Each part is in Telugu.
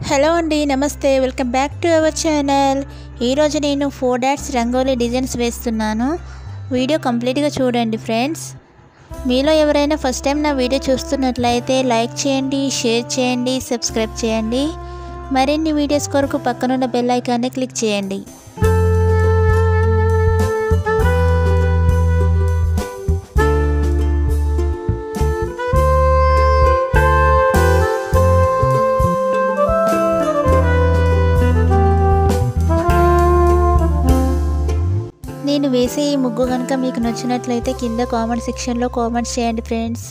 హలో అండి నమస్తే welcome back to our channel ఈరోజు నేను ఫోర్ డాట్స్ రంగోలీ డిజైన్స్ వేస్తున్నాను వీడియో కంప్లీట్గా చూడండి ఫ్రెండ్స్ మీలో ఎవరైనా ఫస్ట్ టైం నా వీడియో చూస్తున్నట్లయితే లైక్ చేయండి షేర్ చేయండి సబ్స్క్రైబ్ చేయండి మరిన్ని వీడియోస్ కొరకు పక్కనున్న బెల్ ఐకాన్ని క్లిక్ చేయండి నేను వేసే ఈ ముగ్గు కనుక మీకు నచ్చినట్లయితే కింద కామెంట్ సెక్షన్లో కామెంట్స్ చేయండి ఫ్రెండ్స్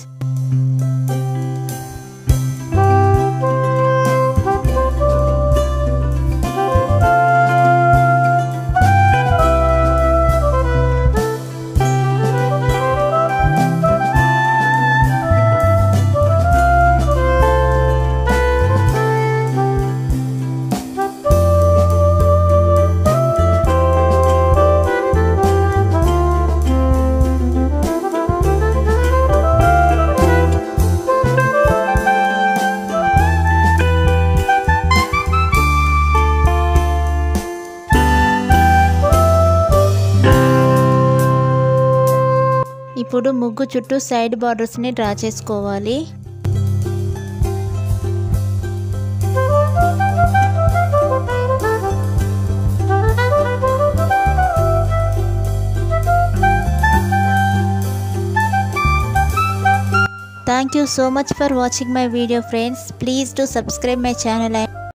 ఇప్పుడు ముగ్గు చుట్టూ సైడ్ బార్డర్స్ని డ్రా చేసుకోవాలి Thank you so much for watching my video friends. Please do subscribe my channel and